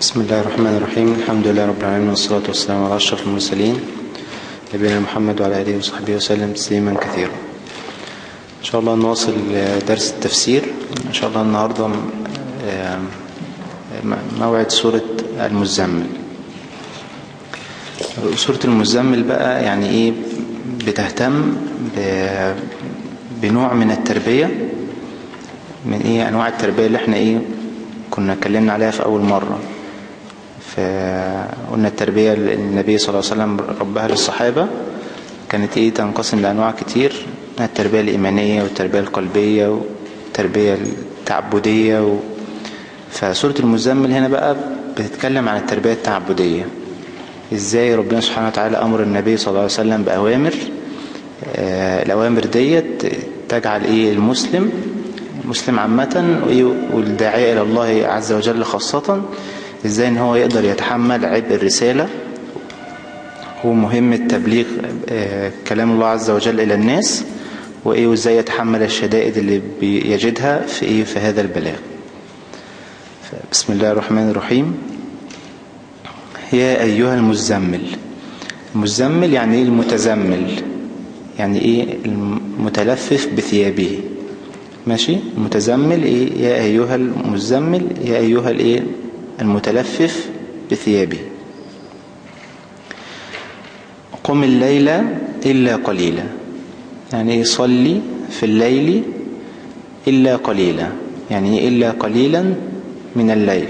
بسم الله الرحمن الرحيم الحمد لله رب العالمين والصلاة والسلام على أشرف المرسلين نبينا محمد وعلى آله وصحبه وسلم تسليما كثيرا إن شاء الله نواصل درس التفسير إن شاء الله النهاردة موعد سورة المزمل سورة المزمل بقى يعني إيه بتهتم بنوع من التربية من إيه أنواع التربية اللي احنا إيه كنا اتكلمنا عليها في أول مرة فقلنا التربية اللي النبي صلى الله عليه وسلم ربها للصحابة كانت ايه تنقسم لأنواع كتير التربية الإيمانية والتربية القلبية والتربية التعبدية و... فسورة المزمل هنا بقى بتتكلم عن التربية التعبدية ازاي ربنا سبحانه وتعالى أمر النبي صلى الله عليه وسلم بأوامر آه الأوامر ديت تجعل ايه المسلم المسلم عامة والداعية إلى الله عز وجل خاصة ازاي ان هو يقدر يتحمل عبء الرسالة ومهمة تبليغ كلام الله عز وجل الى الناس وايه وازاي يتحمل الشدائد اللي بيجدها في ايه في هذا البلاغ بسم الله الرحمن الرحيم يا ايها المزمل المزمل يعني ايه المتزمل يعني ايه المتلفف بثيابه ماشي المتزمل ايه يا ايها المزمل يا ايها الايه المتلفف بثيابه قم الليل إلا قليلا يعني صلي في الليل إلا قليلا يعني إلا قليلا من الليل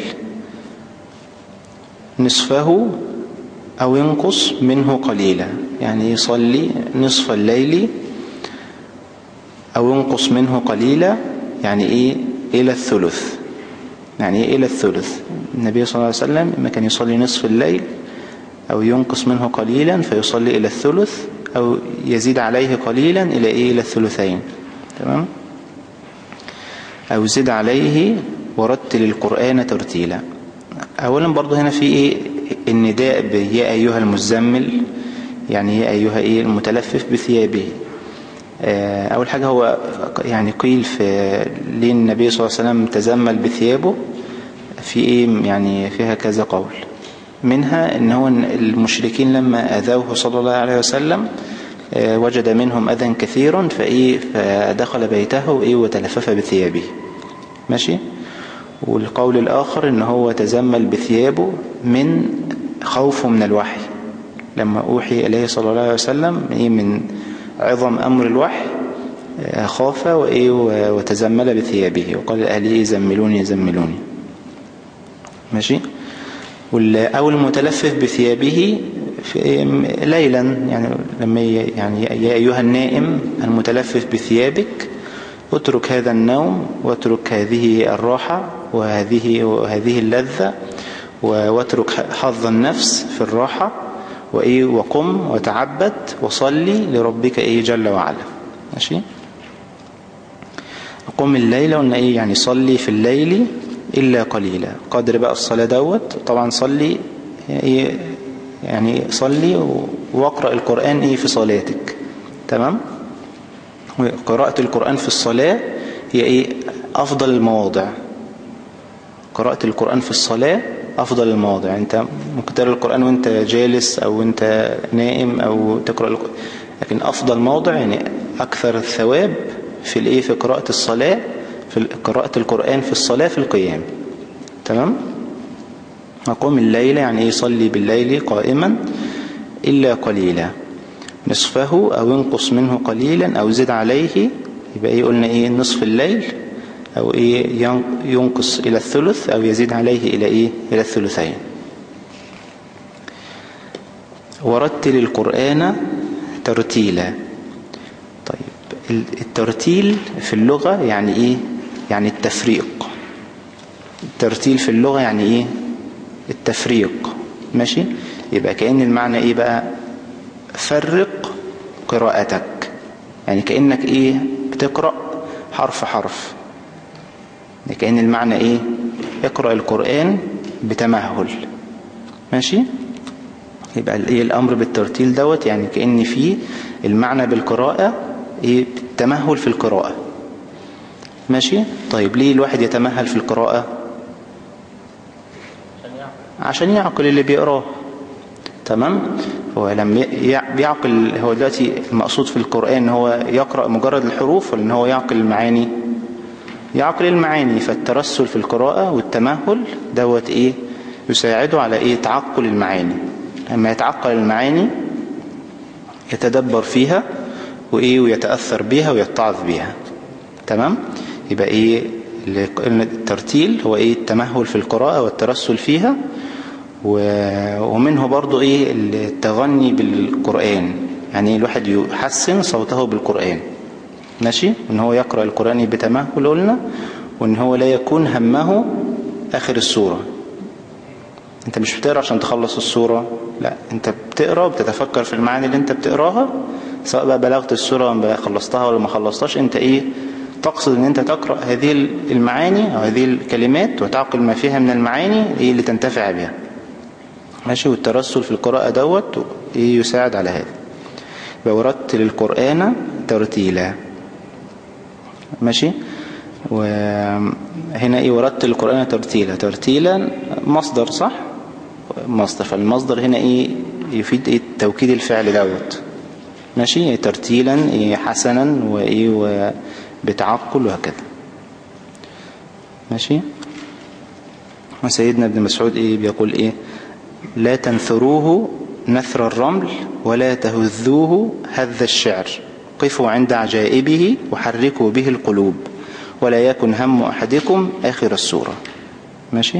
نصفه أو ينقص منه قليلا يعني صلي نصف الليل أو ينقص منه قليلا يعني إيه إلى الثلث يعني إيه إلى الثلث النبي صلى الله عليه وسلم لما كان يصلي نصف الليل أو ينقص منه قليلا فيصلي إلى الثلث أو يزيد عليه قليلا إلى إيه إلى الثلثين تمام أو زد عليه ورتل القرآن ترتيلا أولا برضو هنا في إيه النداء يا أيها المزمل يعني يا أيها إيه المتلفف بثيابه أول حاجة هو يعني قيل في ليه النبي صلى الله عليه وسلم تزمل بثيابه في إيه يعني فيها كذا قول منها ان هو المشركين لما أذوه صلى الله عليه وسلم وجد منهم أذى كثير فإيه فدخل بيته إيه وتلفف بثيابه ماشي والقول الآخر ان هو تزمل بثيابه من خوفه من الوحي لما أوحي إليه صلى الله عليه وسلم إيه من عظم أمر الوحي خاف وإيه وتزمل بثيابه وقال لأهله زملوني زملوني ماشي أو المتلفف بثيابه ليلا يعني لما يعني يا أيها النائم المتلفف بثيابك اترك هذا النوم واترك هذه الراحة وهذه وهذه اللذة واترك حظ النفس في الراحة وإيه وقم وتعبد وصلي لربك إيه جل وعلا ماشي قم الليل قلنا إيه يعني صلي في الليل إلا قليلا قدر بقى الصلاة دوت طبعا صلي إيه يعني صلي واقرأ القرآن إيه في صلاتك تمام قراءة القرآن في الصلاة هي إيه أفضل المواضع قراءة القرآن في الصلاة أفضل المواضع أنت ممكن تقرأ القرآن وأنت جالس أو أنت نائم أو تقرأ القرآن لكن أفضل موضع يعني أكثر الثواب في الإيه في قراءة الصلاة في قراءة القرآن في الصلاة في القيام تمام أقوم الليل يعني يصلي بالليل قائما إلا قليلا نصفه أو ينقص منه قليلا أو زد عليه يبقى إيه قلنا إيه نصف الليل أو إيه ينقص إلى الثلث أو يزيد عليه إلى إيه إلى الثلثين ورتل القرآن ترتيلا طيب الترتيل في اللغة يعني إيه يعني التفريق الترتيل في اللغة يعني إيه التفريق ماشي يبقى كأن المعنى إيه بقى فرق قراءتك يعني كأنك إيه بتقرأ حرف حرف كأن المعنى إيه اقرأ القرآن بتمهل ماشي يبقى إيه الأمر بالترتيل دوت يعني كأن فيه المعنى بالقراءة إيه بالتمهل في القراءة ماشي طيب ليه الواحد يتمهل في القراءة عشان يعقل اللي بيقراه تمام هو لما بيعقل هو دلوقتي المقصود في القرآن هو يقرأ مجرد الحروف ولا ان هو يعقل المعاني يعقل المعاني فالترسل في القراءة والتمهل دوت ايه يساعده على ايه تعقل المعاني لما يتعقل المعاني يتدبر فيها وايه ويتأثر بها ويتعظ بها تمام يبقى ايه الترتيل هو ايه التمهل في القراءة والترسل فيها ومنه برضو ايه التغني بالقرآن يعني الواحد يحسن صوته بالقرآن ماشي ان هو يقرأ القرآن بتمهل قلنا وان هو لا يكون همه اخر السورة انت مش بتقرأ عشان تخلص السورة لا انت بتقرأ وبتتفكر في المعاني اللي انت بتقراها سواء بقى بلغت السورة ولا خلصتها ولا ما خلصتهاش انت ايه تقصد ان انت تقرأ هذه المعاني او هذه الكلمات وتعقل ما فيها من المعاني ايه اللي تنتفع بها ماشي والترسل في القراءة دوت ايه يساعد على هذا ورتل القرآن ترتيلا ماشي وهنا ايه ورتل القرآن ترتيلا ترتيلا مصدر صح مصدر فالمصدر هنا ايه يفيد ايه توكيد الفعل دوت ماشي ترتيلا ايه حسنا وايه وبتعقل وهكذا ماشي وسيدنا ابن مسعود ايه بيقول ايه لا تنثروه نثر الرمل ولا تهذوه هذ الشعر قفوا عند عجائبه وحركوا به القلوب ولا يكن هم أحدكم آخر السورة ماشي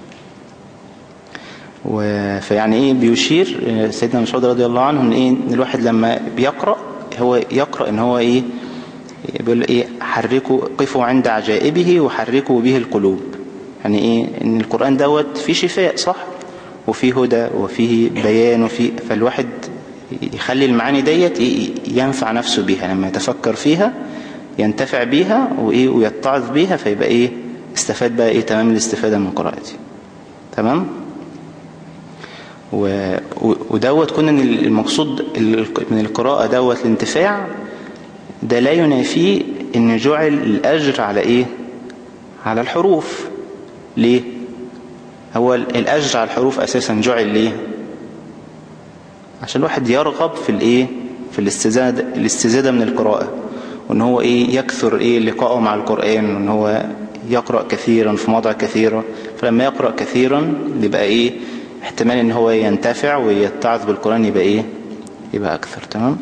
فيعني ايه بيشير سيدنا مسعود رضي الله عنه ان ايه ان الواحد لما بيقرأ هو يقرأ ان هو ايه بيقول ايه حركوا قفوا عند عجائبه وحركوا به القلوب يعني ايه ان القرآن دوت فيه شفاء صح وفيه هدى وفيه بيان وفيه فالواحد يخلي المعاني ديت ينفع نفسه بيها لما يتفكر فيها ينتفع بيها وإيه ويتعظ بيها فيبقى إيه استفاد بقى إيه تمام الاستفادة من قراءتي تمام و... ودوت كنا المقصود من القراءة دوت الانتفاع ده لا ينافي ان جعل الأجر على إيه على الحروف ليه هو الأجر على الحروف أساسا جعل ليه عشان الواحد يرغب في الايه في الاستزادة, الاستزادة من القراءة وان هو ايه يكثر ايه لقاءه مع القرآن وان هو يقرأ كثيرا في مواضع كثيرة فلما يقرأ كثيرا يبقى ايه احتمال ان هو ينتفع ويتعظ بالقرآن يبقى ايه يبقى اكثر تمام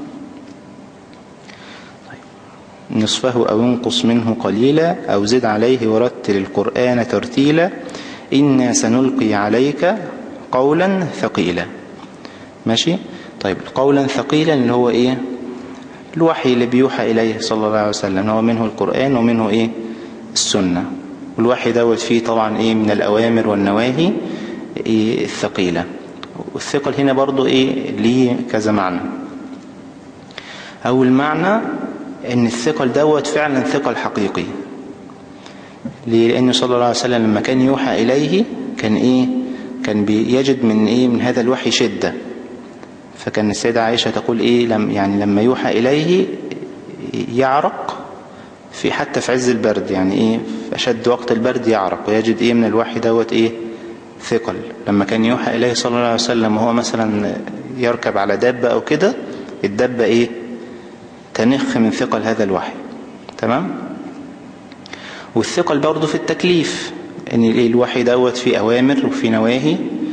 طيب. نصفه او انقص منه قليلا او زد عليه ورتل القرآن ترتيلا إنا سنلقي عليك قولا ثقيلا ماشي طيب قولا ثقيلا اللي هو ايه الوحي اللي بيوحى إليه صلى الله عليه وسلم هو منه القرآن ومنه ايه السنة والوحي دوت فيه طبعا ايه من الأوامر والنواهي إيه الثقيلة والثقل هنا برضو ايه ليه كذا معنى أول معنى ان الثقل دوت فعلا ثقل حقيقي لأنه صلى الله عليه وسلم لما كان يوحى إليه كان إيه كان بيجد من إيه من هذا الوحي شدة فكان السيدة عائشة تقول إيه لم يعني لما يوحى إليه يعرق في حتى في عز البرد يعني إيه في أشد وقت البرد يعرق ويجد إيه من الوحي دوت إيه ثقل لما كان يوحى إليه صلى الله عليه وسلم وهو مثلا يركب على دابة أو كده الدابة إيه تنخ من ثقل هذا الوحي تمام والثقل برضه في التكليف ان الوحي دوت في اوامر وفي نواهي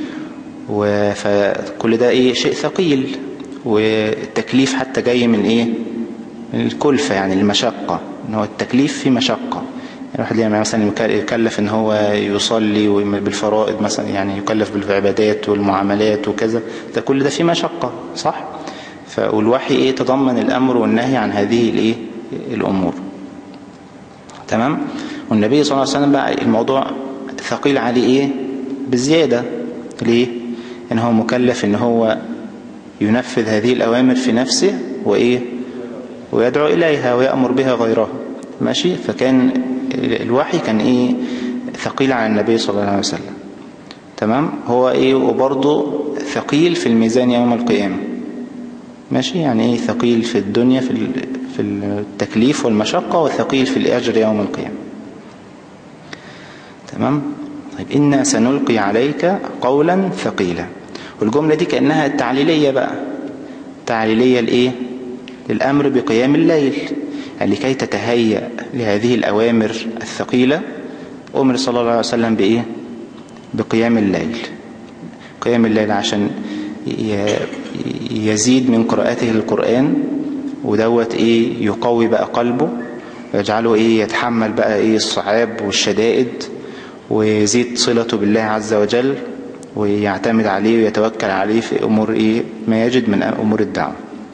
فكل ده ايه شيء ثقيل والتكليف حتى جاي من ايه من الكلفة يعني المشقة ان هو التكليف في مشقة الواحد يعني مثلا يكلف ان هو يصلي بالفرائض مثلا يعني يكلف بالعبادات والمعاملات وكذا ده كل ده في مشقة صح والوحي ايه تضمن الامر والنهي عن هذه الايه الامور تمام والنبي صلى الله عليه وسلم بقى الموضوع ثقيل عليه ايه بزيادة ليه ان هو مكلف ان هو ينفذ هذه الأوامر في نفسه وإيه ويدعو إليها ويأمر بها غيرها ماشي فكان الوحي كان إيه ثقيل على النبي صلى الله عليه وسلم تمام هو إيه وبرضه ثقيل في الميزان يوم القيامة ماشي يعني إيه ثقيل في الدنيا في في التكليف والمشقة وثقيل في الأجر يوم القيامة تمام طيب إنا سنلقي عليك قولا ثقيلا والجملة دي كأنها التعليلية بقى تعليلية لإيه للأمر بقيام الليل يعني لكي تتهيأ لهذه الأوامر الثقيلة أمر صلى الله عليه وسلم بإيه بقيام الليل قيام الليل عشان يزيد من قراءته للقرآن ودوت إيه يقوي بقى قلبه ويجعله إيه يتحمل بقى إيه الصعاب والشدائد ويزيد صلته بالله عز وجل ويعتمد عليه ويتوكل عليه في أمور إيه ما يجد من أمور الدعوة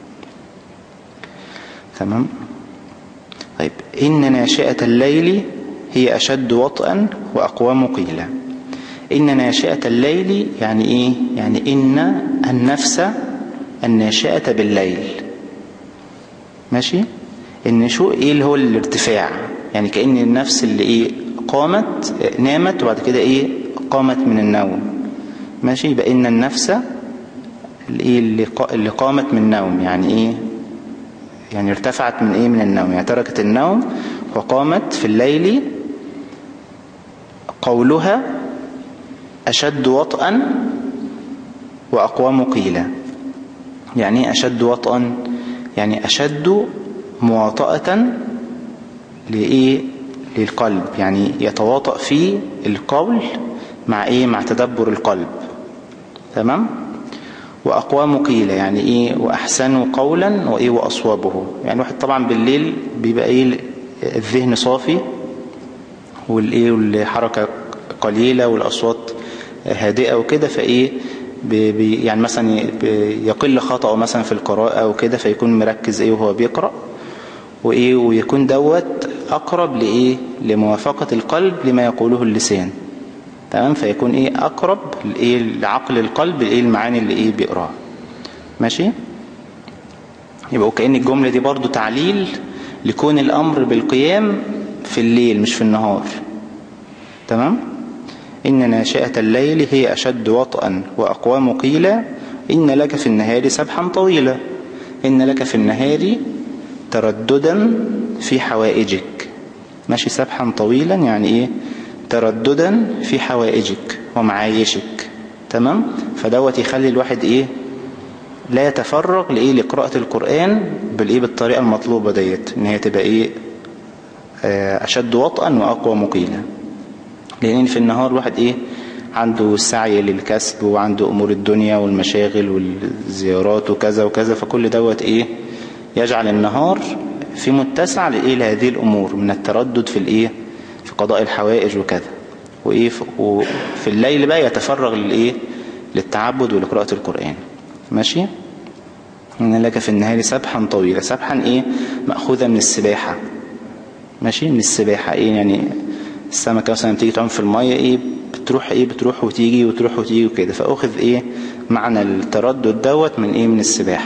تمام طيب إن ناشئة الليل هي أشد وطئا وأقوام قيلا إن ناشئة الليل يعني إيه يعني إن النفس الناشئة بالليل ماشي النشوء إيه اللي هو الارتفاع يعني كأن النفس اللي إيه قامت نامت وبعد كده إيه قامت من النوم ماشي يبقى إن النفس اللي اللي قامت من النوم يعني إيه يعني ارتفعت من إيه من النوم يعني تركت النوم وقامت في الليل قولها أشد وطئا وأقوام قيلا يعني أشد وطئا يعني أشد مواطأة لإيه للقلب يعني يتواطأ فيه القول مع إيه مع تدبر القلب تمام وأقوام قيلة يعني إيه وأحسنوا قولا وإيه وأصوابه يعني واحد طبعا بالليل بيبقى إيه الذهن صافي والإيه والحركة قليلة والأصوات هادئة وكده فإيه بي يعني مثلا يقل خطأه مثلا في القراءة وكده فيكون مركز إيه وهو بيقرأ وإيه ويكون دوت أقرب لإيه لموافقة القلب لما يقوله اللسان تمام فيكون إيه أقرب لإيه لعقل القلب لإيه المعاني اللي إيه بيقراها ماشي يبقى كأن الجملة دي برضو تعليل لكون الأمر بالقيام في الليل مش في النهار تمام إن ناشئة الليل هي أشد وطئا وأقوام قيلا إن لك في النهار سبحا طويلا إن لك في النهار ترددا في حوائجك ماشي سبحا طويلا يعني إيه ترددا في حوائجك ومعايشك تمام فدوت يخلي الواحد إيه لا يتفرغ لإيه لقراءة القرآن بالإيه بالطريقة المطلوبة ديت إن هي تبقى إيه أشد وطئا وأقوى مقيلا لأن في النهار واحد إيه عنده السعي للكسب وعنده أمور الدنيا والمشاغل والزيارات وكذا وكذا فكل دوت إيه يجعل النهار في متسع لإيه لهذه الأمور من التردد في الإيه في قضاء الحوائج وكذا وإيه وفي الليل بقى يتفرغ للإيه للتعبد ولقراءة القرآن ماشي إن لك في النهار سبحا طويلا سبحا إيه مأخوذة من السباحة ماشي من السباحة إيه يعني السمكة مثلا بتيجي تعوم في المية إيه بتروح إيه بتروح وتيجي وتروح وتيجي وكده فأخذ إيه معنى التردد دوت من إيه من السباحة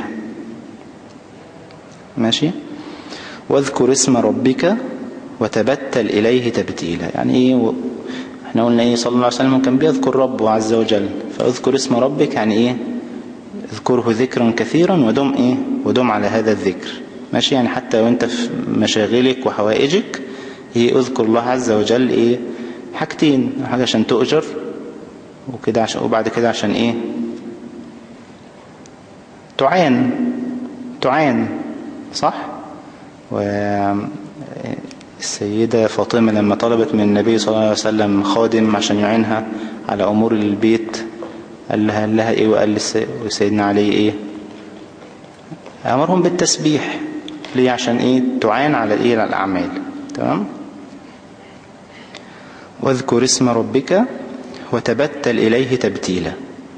ماشي واذكر اسم ربك وتبتل إليه تبتيلا يعني إيه و... احنا قلنا إيه صلى الله عليه وسلم كان بيذكر ربه عز وجل فاذكر اسم ربك يعني إيه اذكره ذكرا كثيرا ودم إيه ودم على هذا الذكر ماشي يعني حتى وانت في مشاغلك وحوائجك هي اذكر الله عز وجل ايه حاجتين حاجة عشان تؤجر وكده عشان وبعد كده عشان ايه تعان تعان صح والسيدة فاطمة لما طلبت من النبي صلى الله عليه وسلم خادم عشان يعينها على أمور البيت قال لها, قال لها ايه وقال لسيدنا علي ايه أمرهم بالتسبيح ليه عشان ايه تعان على الايه على الأعمال تمام واذكر اسم ربك وتبتل إليه تبتيلا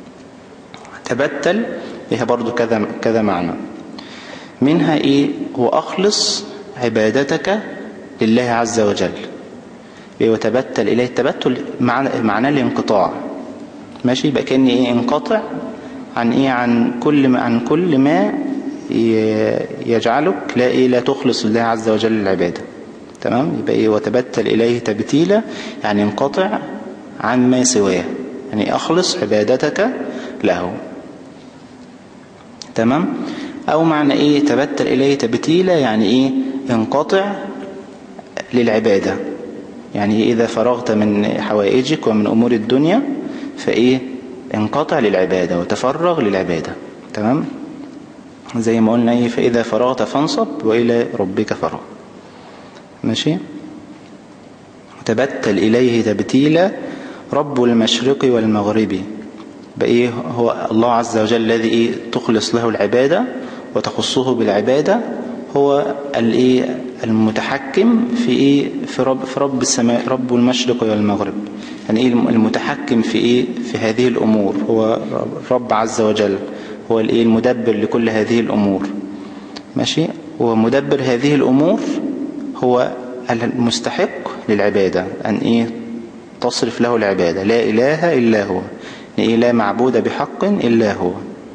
تبتل لها برضو كذا, كذا معنى منها إيه وأخلص عبادتك لله عز وجل وتبتل إليه التبتل معناه الانقطاع ماشي يبقى كأني إيه انقطع عن إيه عن كل ما عن كل ما يجعلك لا إيه لا تخلص لله عز وجل العبادة تمام يبقى إيه وتبتل إليه تبتيلا يعني انقطع عن ما سواه يعني أخلص عبادتك له تمام أو معنى إيه تبتل إليه تبتيلا يعني إيه انقطع للعبادة يعني إذا فرغت من حوائجك ومن أمور الدنيا فإيه انقطع للعبادة وتفرغ للعبادة تمام زي ما قلنا إيه فإذا فرغت فانصب وإلى ربك فرغ ماشي تبتل إليه تبتيلا رب المشرق والمغرب بإيه هو الله عز وجل الذي إيه تخلص له العبادة وتخصه بالعبادة هو الإيه المتحكم في إيه في رب, في رب السماء رب المشرق والمغرب يعني إيه المتحكم في إيه في هذه الأمور هو رب عز وجل هو الإيه المدبر لكل هذه الأمور ماشي ومدبر هذه الأمور هو المستحق للعبادة أن إيه تصرف له العبادة لا إله إلا هو يعني إيه لا معبود بحق إلا هو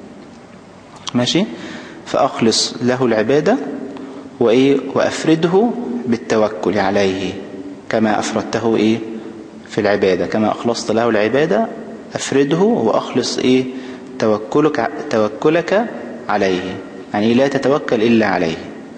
ماشي فأخلص له العبادة وإيه وأفرده بالتوكل عليه كما أفردته إيه في العبادة كما أخلصت له العبادة أفرده وأخلص إيه توكلك, توكلك عليه يعني لا تتوكل إلا عليه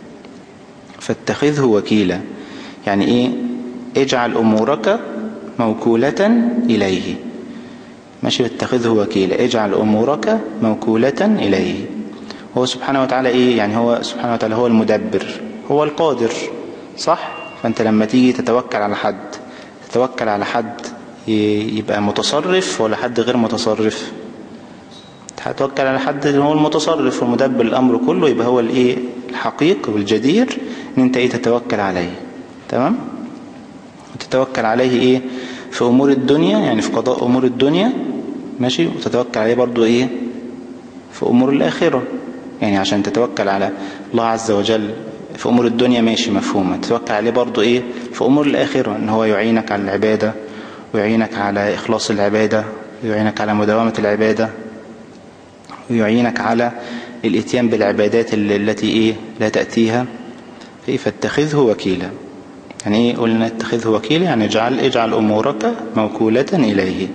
فاتخذه وكيلا يعني إيه اجعل أمورك موكولة إليه ماشي اتخذه وكيلا اجعل أمورك موكولة إليه هو سبحانه وتعالى إيه يعني هو سبحانه وتعالى هو المدبر هو القادر صح فأنت لما تيجي تتوكل على حد تتوكل على حد يبقى متصرف ولا حد غير متصرف هتوكل على حد هو المتصرف ومدبر الأمر كله يبقى هو الايه الحقيق والجدير ان انت ايه تتوكل عليه تمام وتتوكل عليه ايه في امور الدنيا يعني في قضاء امور الدنيا ماشي وتتوكل عليه برضو ايه في امور الاخرة يعني عشان تتوكل على الله عز وجل في امور الدنيا ماشي مفهومة تتوكل عليه برضو ايه في امور الاخرة ان هو يعينك على العبادة ويعينك على اخلاص العبادة ويعينك على مداومة العبادة ويعينك على الاتيان بالعبادات التي ايه لا تأتيها فاتخذه وكيلا يعني ايه قلنا اتخذه وكيلا يعني اجعل, اجعل امورك موكولة اليه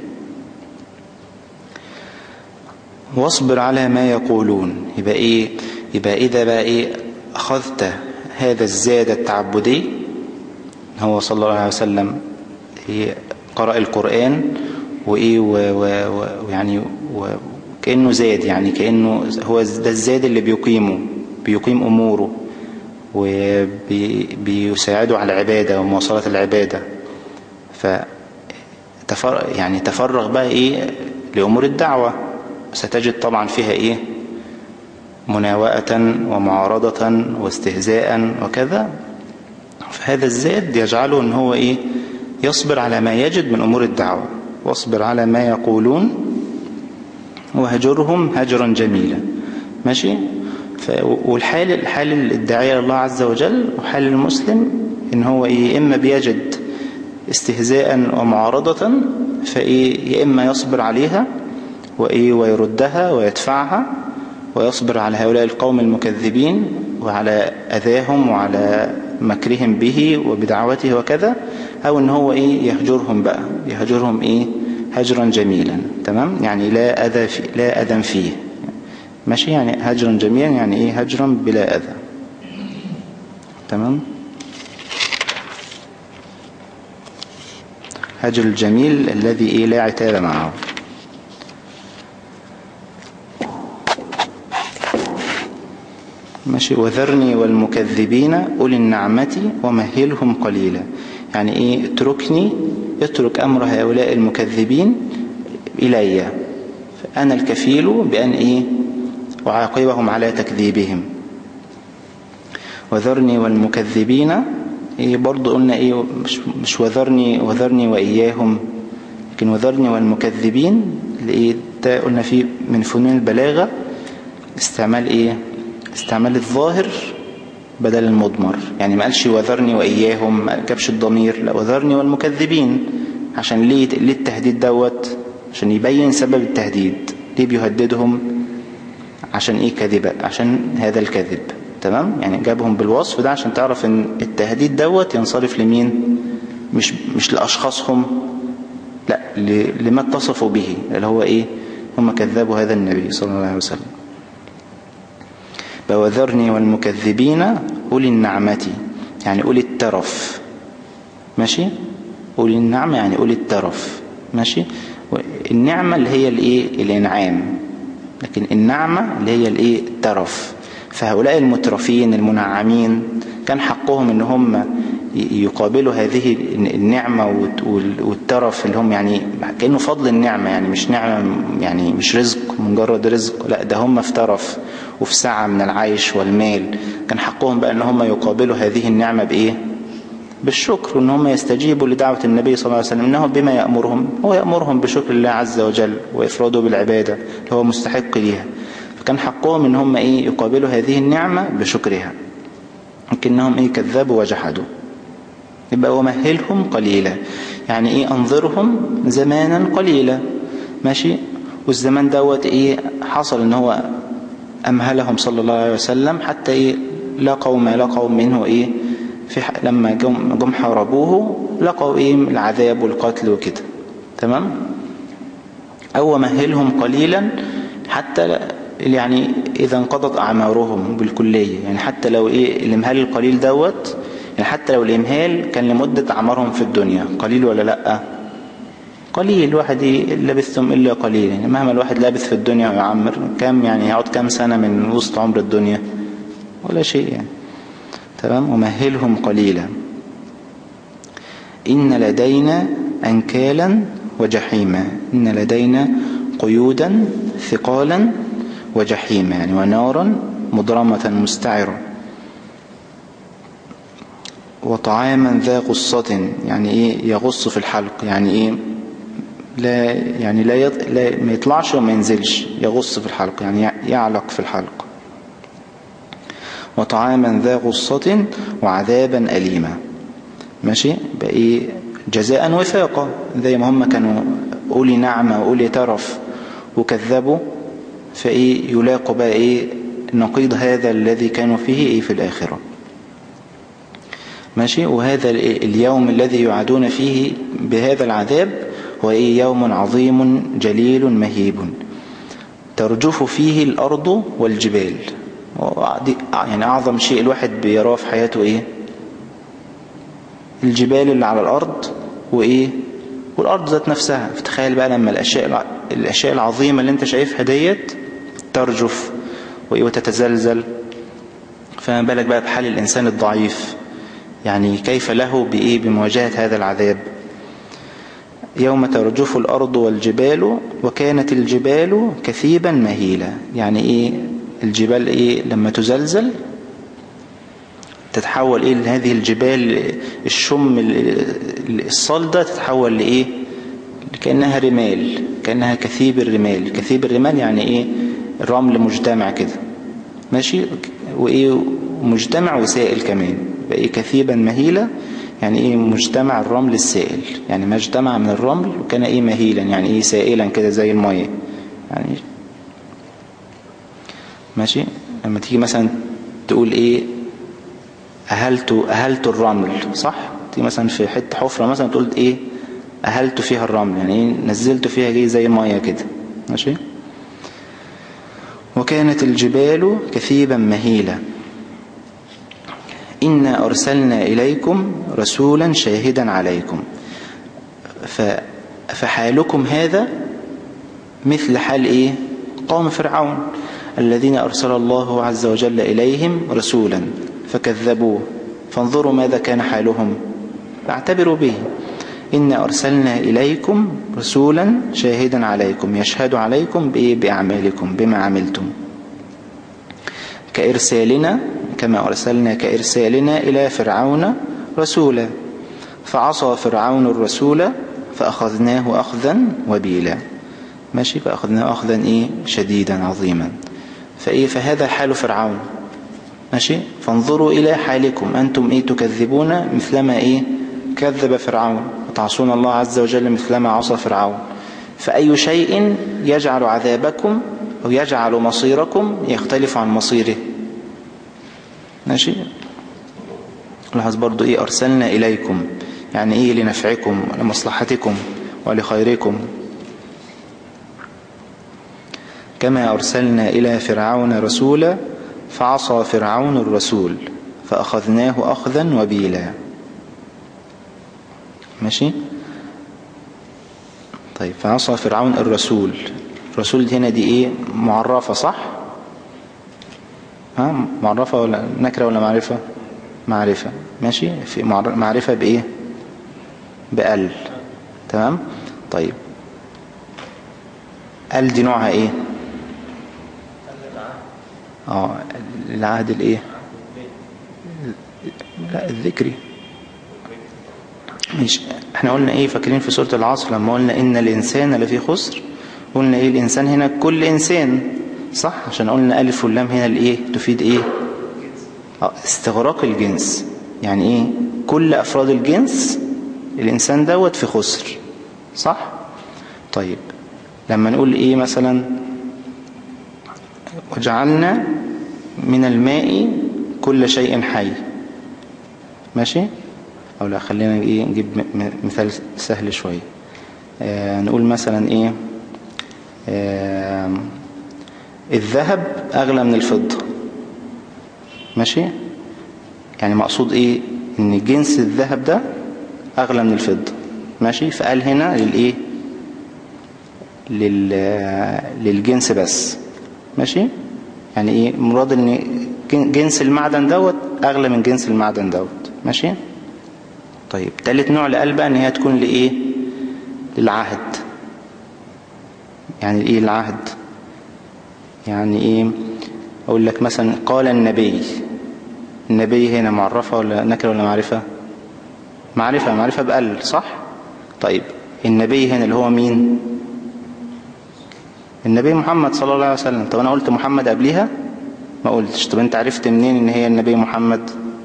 واصبر على ما يقولون يبقى ايه يبقى اذا بقى ايه اخذت هذا الزاد التعبدي هو صلى الله عليه وسلم إيه قرأ القرآن وإيه ويعني كأنه زاد يعني كأنه هو ده الزاد اللي بيقيمه بيقيم أموره وبيساعده على العبادة ومواصلة العبادة فتفرغ يعني تفرغ بقى إيه لأمور الدعوة ستجد طبعا فيها إيه مناوئة ومعارضة واستهزاء وكذا فهذا الزاد يجعله ان هو ايه يصبر على ما يجد من امور الدعوة واصبر على ما يقولون وهجرهم هجرا جميلا ماشي والحال الحال الداعية لله عز وجل وحال المسلم ان هو إيه اما بيجد استهزاء ومعارضة فايه يا اما يصبر عليها وايه ويردها ويدفعها ويصبر على هؤلاء القوم المكذبين وعلى أذاهم وعلى مكرهم به وبدعوته وكذا أو ان هو إيه يهجرهم بقى يهجرهم إيه هجرا جميلا تمام يعني لا أذى في لا أذى فيه ماشي يعني هجرا جميلا يعني إيه هجرا بلا أذى تمام هجر الجميل الذي إيه لا عتاب معه ماشي وذرني والمكذبين أولي النعمة ومهلهم قليلا يعني إيه اتركني اترك أمر هؤلاء المكذبين إلي أنا الكفيل بأن إيه أعاقبهم على تكذيبهم وذرني والمكذبين إيه برضو قلنا إيه مش, مش وذرني وذرني وإياهم لكن وذرني والمكذبين لإيه ده قلنا فيه من فنون البلاغة استعمال إيه استعمال الظاهر بدل المضمر يعني ما قالش وذرني وإياهم ما جابش الضمير لا وذرني والمكذبين عشان ليه ليه التهديد دوت عشان يبين سبب التهديد ليه بيهددهم عشان ايه كذبة عشان هذا الكذب تمام يعني جابهم بالوصف ده عشان تعرف ان التهديد دوت ينصرف لمين مش مش لأشخاصهم لا لما اتصفوا به اللي هو ايه هم كذبوا هذا النبي صلى الله عليه وسلم وذرني والمكذبين أولي النعمة يعني أولي الترف ماشي أولي النعمة يعني أولي الترف ماشي النعمة اللي هي الايه الانعام لكن النعمة اللي هي الايه الترف فهؤلاء المترفين المنعمين كان حقهم ان هم يقابلوا هذه النعمة والترف اللي هم يعني كأنه فضل النعمة يعني مش نعمة يعني مش رزق مجرد رزق لا ده هم في ترف وفي سعة من العيش والمال كان حقهم بقى ان هم يقابلوا هذه النعمة بايه بالشكر ان هم يستجيبوا لدعوة النبي صلى الله عليه وسلم انه بما يأمرهم هو يأمرهم بشكر الله عز وجل وإفراده بالعبادة اللي هو مستحق ليها فكان حقهم ان هم ايه يقابلوا هذه النعمة بشكرها لكنهم ايه كذبوا وجحدوا يبقى ومهلهم قليلا يعني ايه انظرهم زمانا قليلا ماشي والزمان دوت ايه حصل ان هو امهلهم صلى الله عليه وسلم حتى ايه لقوا ما لقوا منه ايه في لما جم, جم حاربوه لقوا ايه العذاب والقتل وكده تمام او مهلهم قليلا حتى يعني اذا انقضت اعمارهم بالكلية يعني حتى لو ايه الامهال القليل دوت يعني حتى لو الامهال كان لمدة اعمارهم في الدنيا قليل ولا لا قليل واحد لبثتم الا قليل يعني مهما الواحد لابث في الدنيا ويعمر كم يعني يقعد كم سنة من وسط عمر الدنيا ولا شيء يعني تمام ومهلهم قليلا إن لدينا أنكالا وجحيما إن لدينا قيودا ثقالا وجحيما يعني ونارا مضرمة مستعرة وطعاما ذا غصة يعني ايه يغص في الحلق يعني ايه لا يعني لا, يط... لا ما يطلعش وما ينزلش يغص في الحلق يعني يعلق في الحلق وطعاما ذا غصة وعذابا أليما ماشي بقى جزاء وفاقا زي ما هم كانوا أولي نعمة وأولي ترف وكذبوا فإيه يلاقوا بقى إيه نقيض هذا الذي كانوا فيه إيه في الآخرة ماشي وهذا اليوم الذي يعادون فيه بهذا العذاب هو إيه يوم عظيم جليل مهيب ترجف فيه الأرض والجبال يعني أعظم شيء الواحد بيراه في حياته إيه الجبال اللي على الأرض وإيه والأرض ذات نفسها فتخيل بقى لما الأشياء, الأشياء العظيمة اللي انت شايفها ديت ترجف وإيه وتتزلزل فما بالك بقى بحال الإنسان الضعيف يعني كيف له بإيه بمواجهة هذا العذاب يوم ترجف الأرض والجبال وكانت الجبال كثيبا مهيلة يعني إيه الجبال إيه لما تزلزل تتحول إيه هذه الجبال الشم الصلدة تتحول لإيه كأنها رمال كأنها كثيب الرمال كثيب الرمال يعني إيه الرمل مجتمع كده ماشي وإيه مجتمع وسائل كمان بقى كثيبا مهيلة يعني ايه مجتمع الرمل السائل يعني ما اجتمع من الرمل وكان ايه مهيلا يعني ايه سائلا كده زي المية يعني ماشي لما تيجي مثلا تقول ايه اهلت اهلت الرمل صح تيجي مثلا في حته حفره مثلا تقول ايه اهلت فيها الرمل يعني ايه نزلت فيها جاي زي الميه كده ماشي وكانت الجبال كثيبا مهيلة إنا أرسلنا إليكم رسولا شاهدا عليكم فحالكم هذا مثل حال إيه قوم فرعون الذين أرسل الله عز وجل إليهم رسولا فكذبوه فانظروا ماذا كان حالهم فاعتبروا به إنا أرسلنا إليكم رسولا شاهدا عليكم يشهد عليكم بإيه بأعمالكم بما عملتم كإرسالنا كما أرسلنا كإرسالنا إلى فرعون رسولا فعصى فرعون الرسول فأخذناه أخذا وبيلا ماشي فأخذناه أخذا إيه شديدا عظيما فإيه فهذا حال فرعون ماشي فانظروا إلى حالكم أنتم إيه تكذبون مثلما إيه كذب فرعون وتعصون الله عز وجل مثلما عصى فرعون فأي شيء يجعل عذابكم أو يجعل مصيركم يختلف عن مصيره ماشي لاحظ برضو إيه أرسلنا إليكم يعني إيه لنفعكم ولمصلحتكم ولخيركم كما أرسلنا إلى فرعون رسولا فعصى فرعون الرسول فأخذناه أخذا وبيلا ماشي طيب فعصى فرعون الرسول الرسول هنا دي ايه معرفة صح ها معرفة ولا نكرة ولا معرفة معرفة ماشي في معرفة بايه بأل تمام طيب ال دي نوعها ايه اه العهد الايه لا الذكري مش احنا قلنا ايه فاكرين في سورة العصر لما قلنا ان الانسان لفي خسر قلنا ايه الانسان هنا كل انسان صح عشان قلنا الف واللام هنا الايه تفيد ايه اه استغراق الجنس يعني ايه كل افراد الجنس الانسان دوت في خسر صح طيب لما نقول ايه مثلا وجعلنا من الماء كل شيء حي ماشي او لا خلينا ايه نجيب مثال سهل شوية آه نقول مثلا ايه آه الذهب اغلى من الفضة ماشي يعني مقصود ايه ان جنس الذهب ده اغلى من الفضة ماشي فقال هنا للايه لل... للجنس بس ماشي يعني ايه مراد ان جنس المعدن دوت اغلى من جنس المعدن دوت ماشي طيب تالت نوع لقال بقى ان هي تكون لايه للعهد يعني ايه العهد يعني ايه اقول لك مثلا قال النبي النبي هنا معرفة ولا نكرة ولا معرفة معرفة معرفة بقل صح طيب النبي هنا اللي هو مين النبي محمد صلى الله عليه وسلم طب انا قلت محمد قبليها ما قلتش طب انت عرفت منين ان هي النبي محمد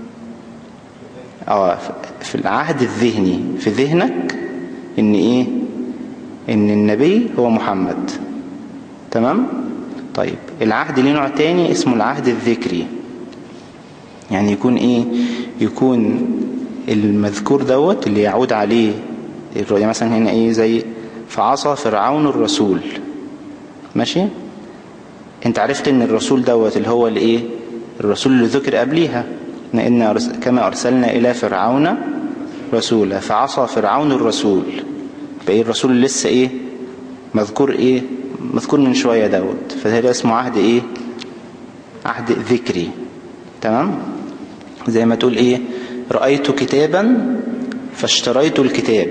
اه في العهد الذهني في ذهنك ان ايه ان النبي هو محمد تمام طيب العهد ليه نوع تاني اسمه العهد الذكري يعني يكون ايه يكون المذكور دوت اللي يعود عليه يعني مثلا هنا ايه زي فعصى فرعون الرسول ماشي انت عرفت ان الرسول دوت اللي هو الايه الرسول اللي ذكر قبليها إن كما أرسلنا إلى فرعون رسولا فعصى فرعون الرسول بقى الرسول اللي لسه إيه مذكور إيه مذكور من شوية دوت فده اسمه عهد إيه عهد ذكري تمام زي ما تقول إيه رأيت كتابا فاشتريت الكتاب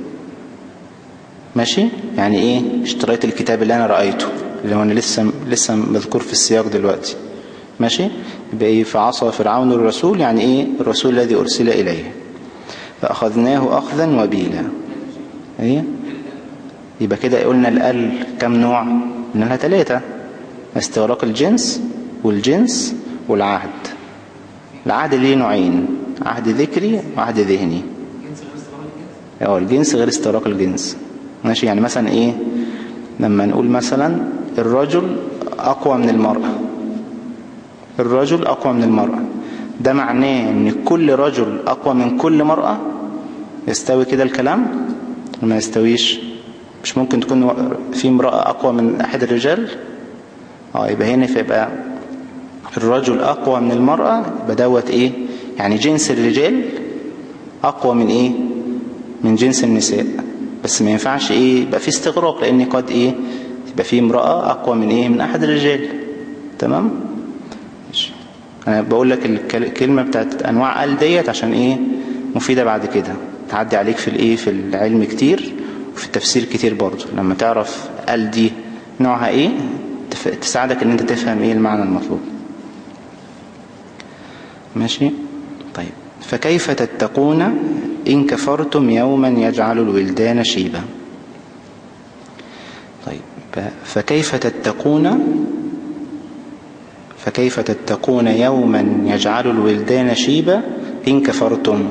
ماشي يعني إيه اشتريت الكتاب اللي أنا رأيته اللي هو أنا لسه لسه مذكور في السياق دلوقتي ماشي يبقى ايه فعصى فرعون الرسول يعني ايه الرسول الذي ارسل اليه فاخذناه اخذا وبيلا ايه يبقى كده قلنا الال كم نوع منها ثلاثة استغراق الجنس والجنس والعهد العهد ليه نوعين عهد ذكري وعهد ذهني اه الجنس غير استغراق الجنس ماشي يعني مثلا ايه لما نقول مثلا الرجل اقوى من المرأة الرجل أقوى من المرأة ده معناه ان كل رجل أقوى من كل مرأة يستوي كده الكلام ما يستويش مش ممكن تكون في امرأة أقوى من أحد الرجال اه يبقى هنا فيبقى الرجل أقوى من المرأة يبقى دوت إيه يعني جنس الرجال أقوى من إيه من جنس النساء بس ما ينفعش إيه يبقى في استغراق لأن قد إيه يبقى في امرأة أقوى من إيه من أحد الرجال تمام انا بقول لك الكلمة بتاعت انواع ال ديت عشان ايه مفيدة بعد كده تعدي عليك في الايه في العلم كتير وفي التفسير كتير برضو لما تعرف ال دي نوعها ايه تساعدك ان انت تفهم ايه المعنى المطلوب ماشي طيب فكيف تتقون إن كفرتم يوما يجعل الولدان شيبا طيب فكيف تتقون فكيف تتقون يوما يجعل الولدان شيبا إن كفرتم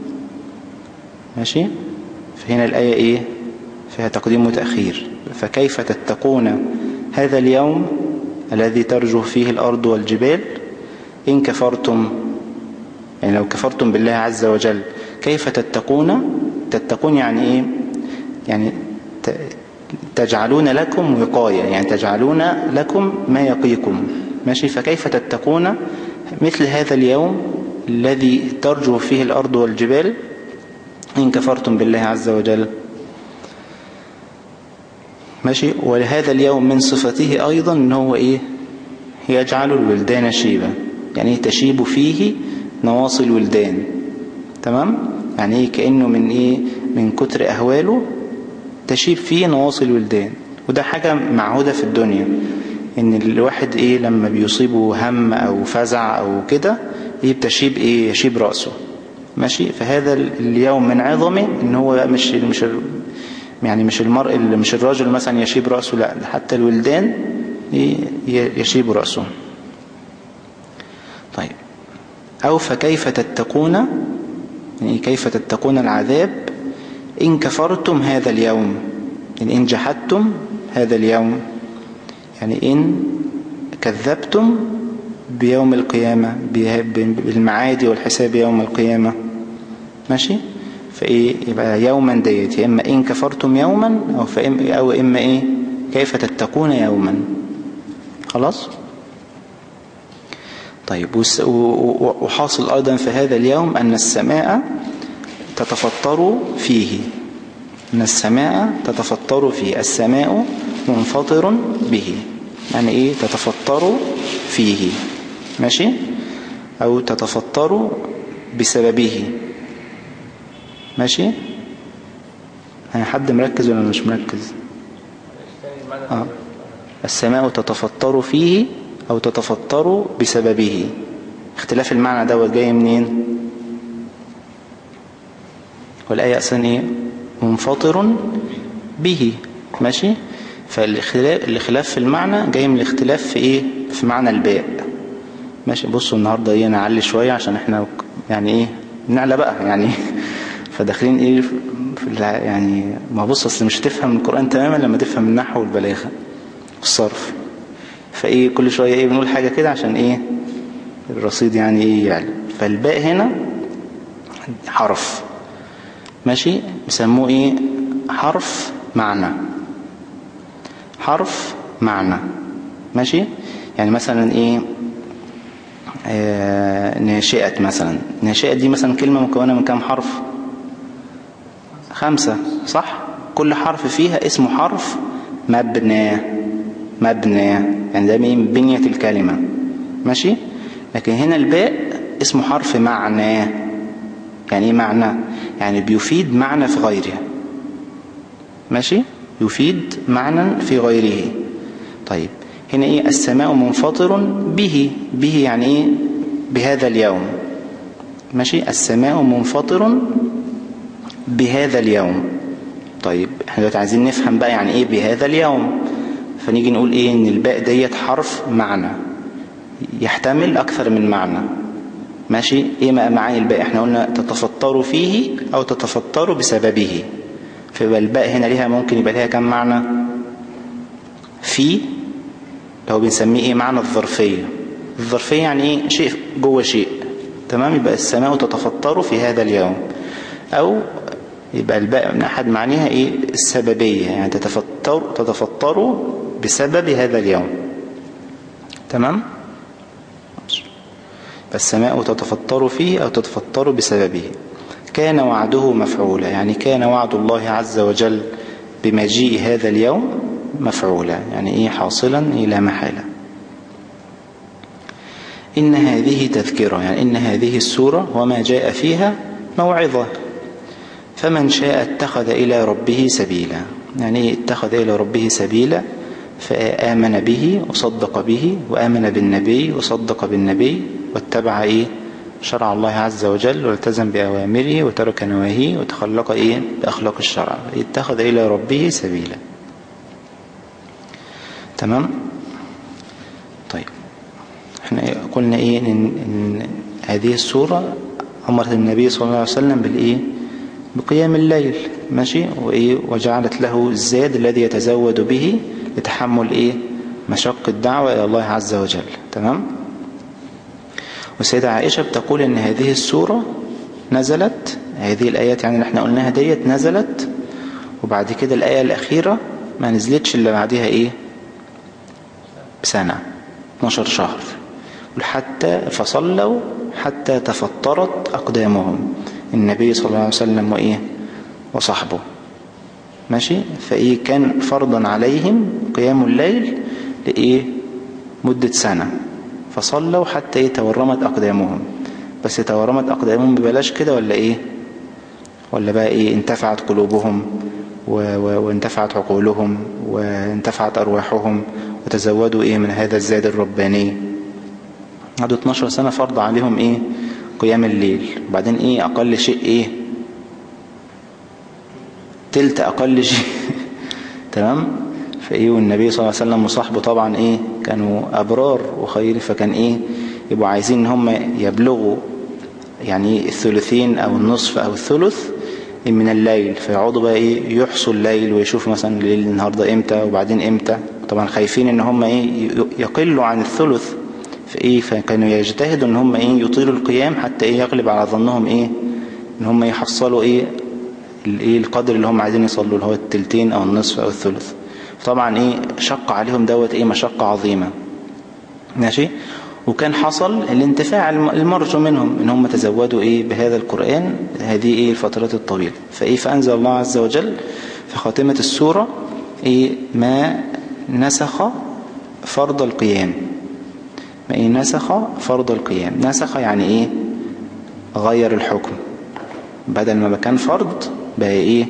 ماشي فهنا الآية إيه فيها تقديم وتأخير فكيف تتقون هذا اليوم الذي ترجو فيه الأرض والجبال إن كفرتم يعني لو كفرتم بالله عز وجل كيف تتقون تتقون يعني إيه يعني تجعلون لكم وقاية يعني تجعلون لكم ما يقيكم ماشي فكيف تتقون مثل هذا اليوم الذي ترجو فيه الأرض والجبال إن كفرتم بالله عز وجل ماشي ولهذا اليوم من صفته أيضا إن هو إيه يجعل الولدان شيبا يعني تشيب فيه نواصي الولدان تمام يعني إيه كأنه من إيه من كتر أهواله تشيب فيه نواصي الولدان وده حاجة معهودة في الدنيا ان الواحد ايه لما بيصيبه هم او فزع او كده ايه بتشيب ايه يشيب رأسه ماشي فهذا اليوم من عظمه ان هو مش مش يعني مش المرء مش الراجل مثلا يشيب رأسه لا حتى الولدان يشيب رأسه طيب أو فكيف تتقون يعني كيف تتقون العذاب إن كفرتم هذا اليوم يعني إن جحدتم هذا اليوم يعني إن كذبتم بيوم القيامة بالمعاد والحساب يوم القيامة ماشي فإيه يبقى يوما ديت يا إما إن كفرتم يوما أو, فإم أو إما إيه كيف تتقون يوما خلاص طيب وحاصل أيضا في هذا اليوم أن السماء تتفطر فيه أن السماء تتفطر فيه السماء منفطر به يعني إيه تتفطر فيه ماشي أو تتفطر بسببه ماشي يعني حد مركز ولا مش مركز آه. السماء تتفطر فيه أو تتفطر بسببه اختلاف المعنى دوت جاي منين والآية أصلا إيه منفطر به ماشي فالاختلاف في المعنى جاي من الاختلاف في إيه في معنى الباء ماشي بصوا النهاردة ايه نعلي شوية عشان احنا يعني ايه نعلى بقى يعني فداخلين ايه في يعني ما بص اصل مش تفهم القرآن تماما لما تفهم النحو والبلاغة والصرف فايه كل شوية ايه بنقول حاجة كده عشان ايه الرصيد يعني ايه يعني فالباء هنا حرف ماشي بيسموه ايه حرف معنى حرف معنى ماشي يعني مثلا ايه آه ناشئة مثلا ناشئة دي مثلا كلمة مكونة من كام حرف خمسة صح كل حرف فيها اسمه حرف مبنى مبنى يعني ده من بنية الكلمة ماشي لكن هنا الباء اسمه حرف معنى يعني ايه معنى يعني بيفيد معنى في غيره ماشي يفيد معنى في غيره طيب هنا ايه السماء منفطر به به يعني ايه بهذا اليوم ماشي السماء منفطر بهذا اليوم طيب احنا دلوقتي عايزين نفهم بقى يعني ايه بهذا اليوم فنيجي نقول ايه ان الباء ديت حرف معنى يحتمل اكثر من معنى ماشي ايه ما معاني الباء احنا قلنا تتفطر فيه او تتفطر بسببه فيبقى الباء هنا ليها ممكن يبقى ليها كم معنى في لو بنسميه ايه معنى الظرفية الظرفية يعني ايه شيء جوه شيء تمام يبقى السماء تتفطر في هذا اليوم او يبقى الباء من احد معانيها ايه السببية يعني تتفطر تتفطر بسبب هذا اليوم تمام السماء تتفطر فيه او تتفطر بسببه كان وعده مفعولا يعني كان وعد الله عز وجل بمجيء هذا اليوم مفعولا يعني إيه حاصلا إلى محالة إن هذه تذكرة يعني إن هذه السورة وما جاء فيها موعظة فمن شاء اتخذ إلى ربه سبيلا يعني إيه اتخذ إلى ربه سبيلا فآمن به وصدق به وآمن بالنبي وصدق بالنبي واتبع إيه شرع الله عز وجل والتزم بأوامره وترك نواهيه وتخلق إيه بأخلاق الشرع اتخذ إلى ربه سبيلا تمام طيب احنا قلنا ايه ان, إن هذه السورة أمرت النبي صلى الله عليه وسلم بالايه بقيام الليل ماشي وايه وجعلت له الزاد الذي يتزود به لتحمل ايه مشق الدعوة الى الله عز وجل تمام والسيدة عائشة بتقول ان هذه السورة نزلت هذه الآيات يعني اللي احنا قلناها ديت نزلت وبعد كده الآية الأخيرة ما نزلتش اللي بعدها ايه بسنة 12 شهر حتى فصلوا حتى تفطرت أقدامهم النبي صلى الله عليه وسلم وإيه وصحبه ماشي فإيه كان فرضا عليهم قيام الليل لإيه مدة سنة فصلوا حتى إيه تورمت أقدامهم بس تورمت أقدامهم ببلاش كده ولا إيه ولا بقى إيه انتفعت قلوبهم وانتفعت عقولهم وانتفعت أرواحهم وتزودوا إيه من هذا الزاد الرباني قعدوا 12 سنة فرض عليهم إيه قيام الليل وبعدين إيه أقل شيء إيه تلت أقل شيء تمام فإيه والنبي صلى الله عليه وسلم وصحبه طبعا إيه كانوا أبرار وخير فكان إيه يبقوا عايزين ان هم يبلغوا يعني الثلثين أو النصف أو الثلث من الليل فيقعدوا بقى ايه يحصوا الليل ويشوفوا مثلا الليل النهاردة امتى وبعدين امتى طبعا خايفين ان هم ايه يقلوا عن الثلث فايه فكانوا يجتهدوا ان هم ايه يطيلوا القيام حتى ايه يغلب على ظنهم ايه ان هم يحصلوا ايه الايه القدر اللي هم عايزين يصلوا اللي هو التلتين او النصف او الثلث طبعا ايه شق عليهم دوت ايه مشقة عظيمة ماشي وكان حصل الانتفاع المرجو منهم ان هم تزودوا ايه بهذا القرآن هذه ايه الفترات الطويلة فايه فانزل الله عز وجل في خاتمة السورة ايه ما نسخ فرض القيام ما ايه نسخ فرض القيام نسخ يعني ايه غير الحكم بدل ما كان فرض بقى ايه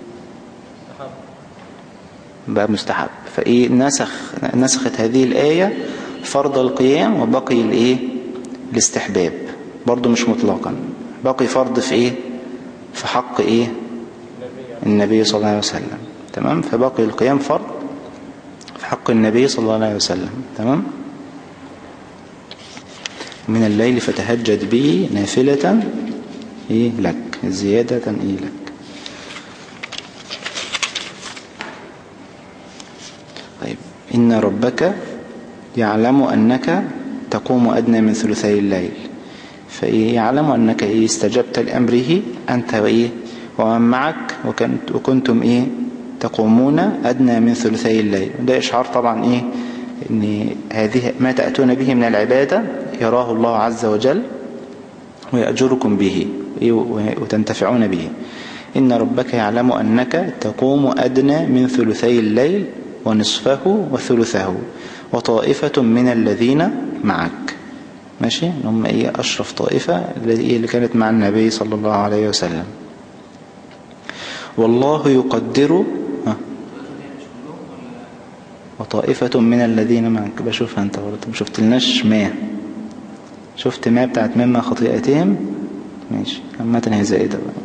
بقى مستحب فايه نسخ نسخت هذه الآية فرض القيام وبقي الايه الاستحباب برضو مش مطلقا بقي فرض في ايه في حق ايه النبي صلى الله عليه وسلم تمام فبقي القيام فرض في حق النبي صلى الله عليه وسلم تمام من الليل فتهجد به نافلة إيه لك زيادة إيه لك طيب إن ربك يعلم أنك تقوم أدنى من ثلثي الليل فيعلم أنك إيه استجبت لأمره أنت وإيه ومن معك وكنت وكنتم إيه تقومون أدنى من ثلثي الليل وده إشعار طبعا إيه إن هذه ما تأتون به من العبادة يراه الله عز وجل ويأجركم به وتنتفعون به إن ربك يعلم أنك تقوم أدنى من ثلثي الليل ونصفه وثلثه وطائفة من الذين معك ماشي هم ايه اشرف طائفة اللي كانت مع النبي صلى الله عليه وسلم والله يقدر وطائفة من الذين معك بشوفها انت برضه ما شفتلناش ما شفت ما بتاعت مما خطيئتهم ماشي عامة هي زائدة بقى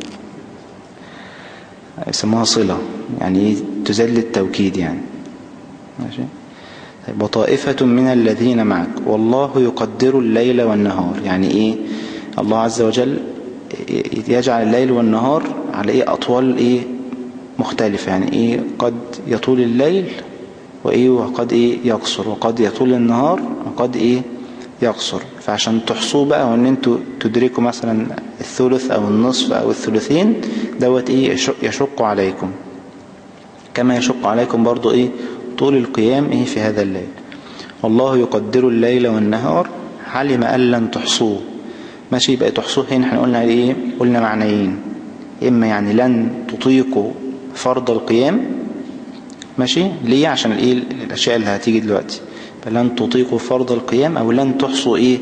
يسموها صلة يعني تزل التوكيد يعني ماشي طيب وطائفة من الذين معك والله يقدر الليل والنهار يعني ايه الله عز وجل يجعل الليل والنهار على ايه اطوال ايه مختلفة يعني ايه قد يطول الليل وايه وقد ايه يقصر وقد يطول النهار وقد ايه يقصر فعشان تحصوه بقى وان انتوا تدركوا مثلا الثلث او النصف او الثلثين دوت ايه يشق عليكم كما يشق عليكم برضو ايه طول القيام ايه في هذا الليل والله يقدر الليل والنهار علم أن لن تحصوه ماشي يبقى تحصوه هنا احنا قلنا ايه قلنا معنيين اما يعني لن تطيقوا فرض القيام ماشي ليه عشان الايه الاشياء اللي هتيجي دلوقتي فلن تطيقوا فرض القيام او لن تحصوا ايه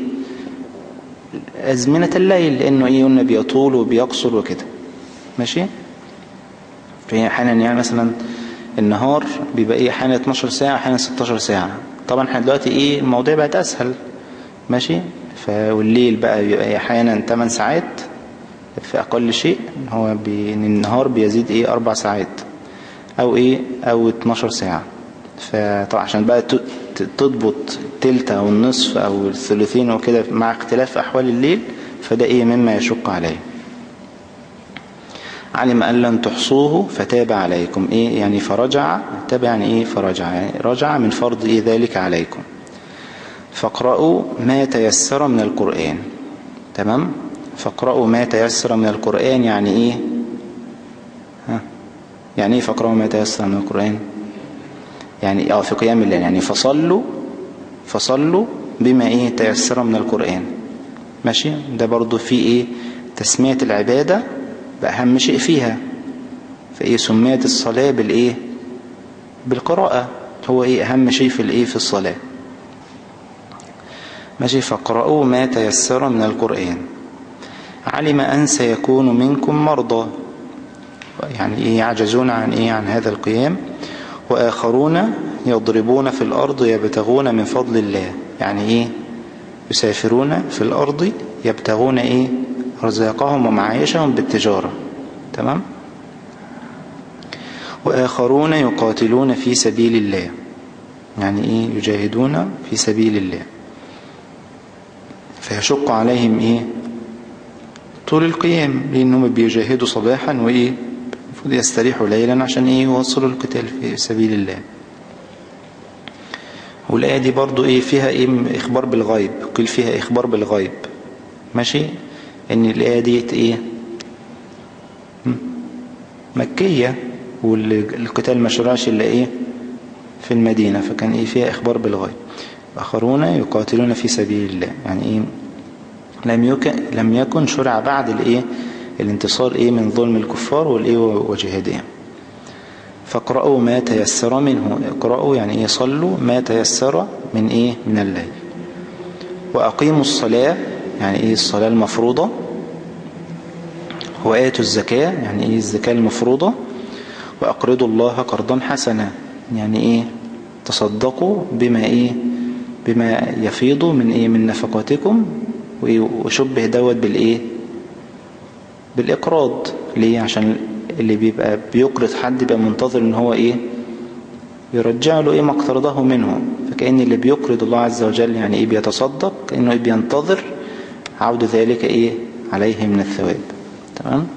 أزمنة الليل لأنه إيه قلنا بيطول وبيقصر وكده ماشي في أحيانا يعني مثلا النهار بيبقى إيه أحيانا 12 ساعة أحيانا 16 ساعة طبعا احنا دلوقتي إيه المواضيع بقت أسهل ماشي والليل بقى بيبقى أحيانا 8 ساعات في أقل شيء هو بي... إن النهار بيزيد إيه 4 ساعات أو إيه أو 12 ساعة فطبعا عشان بقى تضبط تلت أو النصف أو الثلثين وكده مع اختلاف أحوال الليل فده إيه مما يشق عليه علم أن لن تحصوه فتاب عليكم إيه يعني فرجع تاب يعني إيه فرجع يعني رجع من فرض إيه ذلك عليكم فاقرأوا ما تيسر من القرآن تمام فاقرأوا ما تيسر من القرآن يعني إيه ها يعني إيه فاقرأوا ما تيسر من القرآن يعني اه في قيام الليل يعني فصلوا فصلوا بما ايه تيسر من القرآن ماشي ده برضو في ايه تسمية العبادة بأهم شيء فيها فإيه سميت الصلاة بالإيه بالقراءة هو إيه أهم شيء في الإيه في الصلاة ماشي فاقرأوا ما تيسر من القرآن علم أن سيكون منكم مرضى يعني إيه يعجزون عن إيه عن هذا القيام وآخرون يضربون في الأرض يبتغون من فضل الله يعني إيه يسافرون في الأرض يبتغون إيه رزاقهم ومعايشهم بالتجارة تمام وآخرون يقاتلون في سبيل الله يعني إيه يجاهدون في سبيل الله فيشق عليهم إيه طول القيام لأنهم بيجاهدوا صباحا وإيه المفروض يستريحوا ليلا عشان إيه يوصلوا القتال في سبيل الله والآية دي برضو إيه فيها إيه إخبار بالغيب قيل فيها إخبار بالغيب ماشي إن الآية دي إيه مكية والقتال ما شرعش إلا إيه في المدينة فكان إيه فيها إخبار بالغيب آخرون يقاتلون في سبيل الله يعني إيه لم يكن لم يكن شرع بعد الإيه الانتصار إيه من ظلم الكفار والإيه وجهادهم فاقرأوا ما تيسر منه اقرأوا يعني إيه صلوا ما تيسر من إيه من الليل وأقيموا الصلاة يعني إيه الصلاة المفروضة وآتوا الزكاة يعني إيه الزكاة المفروضة وأقرضوا الله قرضا حسنا يعني إيه تصدقوا بما إيه بما يفيض من إيه من نفقاتكم وشبه دوت بالإيه بالإقراض ليه عشان اللي بيبقى بيقرض حد يبقى منتظر ان هو ايه يرجع له ايه ما اقترضه منه فكأن اللي بيقرض الله عز وجل يعني ايه بيتصدق كأنه إيه بينتظر عود ذلك ايه عليه من الثواب تمام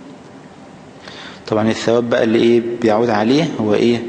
طبعا الثواب بقى اللي ايه بيعود عليه هو ايه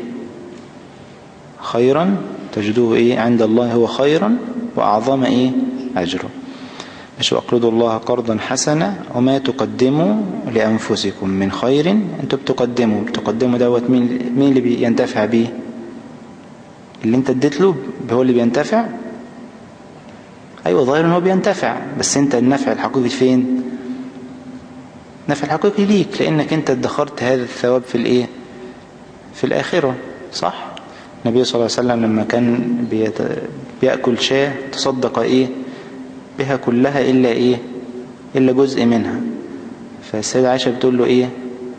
خيرا تجدوه ايه عند الله هو خيرا واعظم ايه اجره مش واقرضوا الله قرضا حسنا وما تقدموا لأنفسكم من خير انتوا بتقدموا بتقدموا دوت مين مين اللي بينتفع بيه اللي انت اديت له هو اللي بينتفع ايوه ظاهر ان هو بينتفع بس انت النفع الحقيقي فين النفع الحقيقي ليك لانك انت ادخرت هذا الثواب في الايه في الاخره صح النبي صلى الله عليه وسلم لما كان بيت... بيأكل شاه تصدق ايه بها كلها إلا إيه إلا جزء منها فالسيدة عائشة بتقول له إيه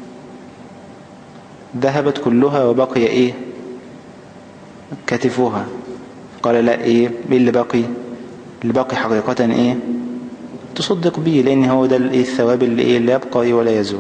ذهبت كلها وبقي إيه كتفها قال لا إيه إيه اللي باقي اللي باقي حقيقة إيه تصدق به لأن هو ده الإيه الثواب اللي إيه اللي يبقى ولا يزول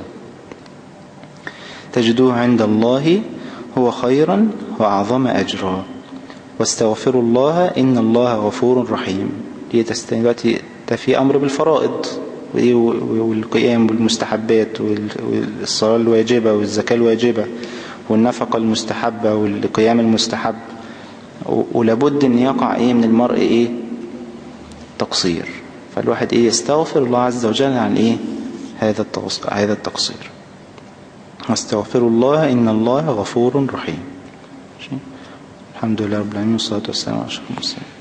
تجدوه عند الله هو خيرا وأعظم أجرا واستغفروا الله إن الله غفور رحيم هي دلوقتي ده في أمر بالفرائض والقيام بالمستحبات والصلاة الواجبة والزكاة الواجبة والنفقة المستحبة والقيام المستحب ولابد ان يقع ايه من المرء ايه تقصير فالواحد ايه يستغفر الله عز وجل عن ايه هذا هذا التقصير واستغفر الله ان الله غفور رحيم الحمد لله رب العالمين والصلاة والسلام على اشرف المرسلين